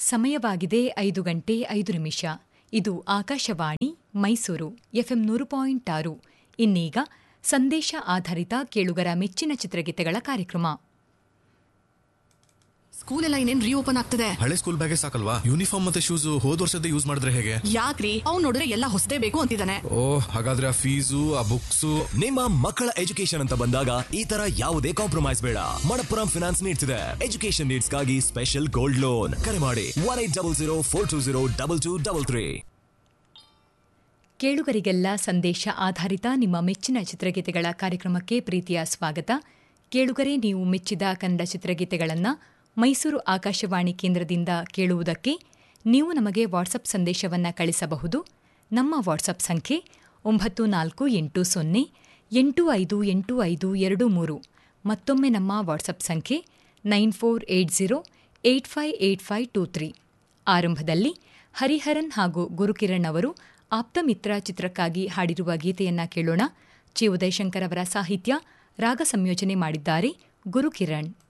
ಸಮಯವಾಗಿದೆ ಐದು ಗಂಟೆ ಐದು ನಿಮಿಷ ಇದು ಆಕಾಶವಾಣಿ ಮೈಸೂರು ಎಫ್ಎಂ ನೂರು ಪಾಯಿಂಟ್ ಆರು ಇನ್ನೀಗ ಸಂದೇಶ ಆಧಾರಿತ ಕೇಳುಗರ ಮೆಚ್ಚಿನ ಚಿತ್ರಗೀತೆಗಳ ಕಾರ್ಯಕ್ರಮ ಸ್ಕೂಲ್ ಎಲ್ಲ ಇನ್ನೇನ್ ರೀಓಪನ್ ಆಗ್ತದೆ ಹಳೆ ಸ್ಕೂಲ್ ಬ್ಯಾಗೇ ಸಾಕಲ್ವಾ ಯೂನಿಫಾರ್ಮ್ ಮತ್ತೆ ಶೂಸ್ ಹೋದ್ ವರ್ಷದ ಯೂಸ್ ಮಾಡಿದ್ರೆ ಹೇಗೆ ಯಾಕ್ರಿ ಅವ್ನ್ ನೋಡಿದ್ರೆ ಎಲ್ಲ ಹೊಸದೇ ಬೇಕು ಅಂತಿದ್ದಾನೆ ಓ ಹಾಗಾದ್ರೆ ಆ ಫೀಸು ಆ ಬುಕ್ಸು ನಿಮ್ಮ ಮಕ್ಕಳ ಎಜುಕೇಶನ್ ಅಂತ ಬಂದಾಗ ಈ ತರ ಯಾವುದೇ ಕಾಂಪ್ರಮೈಸ್ ಬೇಡ ಮಣಪ್ಪುರಂ ಫಿನಾನ್ಸ್ ನೀಡ್ಸ್ ಇದೆ ಎಜುಕೇಶನ್ ನೀಡ್ಸ್ ಗಾಗಿ ಸ್ಪೆಷಲ್ ಗೋಲ್ಡ್ ಲೋನ್ ಕರೆ ಮಾಡಿ one eight double zero four two zero double two double three ಕೇಳುಗರಿಗೆಲ್ಲ ಸಂದೇಶ ಆಧಾರಿತ ನಿಮ್ಮ ಮೆಚ್ಚಿನ ಚಿತ್ರಗೀತೆಗಳ ಕಾರ್ಯಕ್ರಮಕ್ಕೆ ಪ್ರೀತಿಯ ಸ್ವಾಗತ ಕೇಳುಗರೆ ನೀವು ಮೆಚ್ಚಿದ ಕನ್ನಡ ಚಿತ್ರಗೀತೆಗಳನ್ನು ಮೈಸೂರು ಆಕಾಶವಾಣಿ ಕೇಂದ್ರದಿಂದ ಕೇಳುವುದಕ್ಕೆ ನೀವು ನಮಗೆ ವಾಟ್ಸಪ್ ಸಂದೇಶವನ್ನು ಕಳಿಸಬಹುದು ನಮ್ಮ ವಾಟ್ಸಪ್ ಸಂಖ್ಯೆ ಒಂಬತ್ತು ನಾಲ್ಕು ಎಂಟು ಸೊನ್ನೆ ಎಂಟು ಐದು ಎಂಟು ಐದು ಎರಡು ಮೂರು ಮತ್ತೊಮ್ಮೆ ನಮ್ಮ ವಾಟ್ಸಪ್ ಸಂಖ್ಯೆ nine four eight zero eight five eight five two three ಆರಂಭದಲ್ಲಿ ಹರಿಹರನ್ ಹಾಗೂ ಗುರುಕಿರಣ್ ಅವರು ಆಪ್ತಮಿತ್ರ ಚಿತ್ರಕ್ಕಾಗಿ ಹಾಡಿರುವ ಗೀತೆಯನ್ನ ಕೇಳೋಣ ಚಿ ಉದಯಶಂಕರ್ ಅವರ ಸಾಹಿತ್ಯ ರಾಗ ಸಂಯೋಜನೆ ಮಾಡಿದ್ದಾರೆ ಗುರುಕಿರಣ್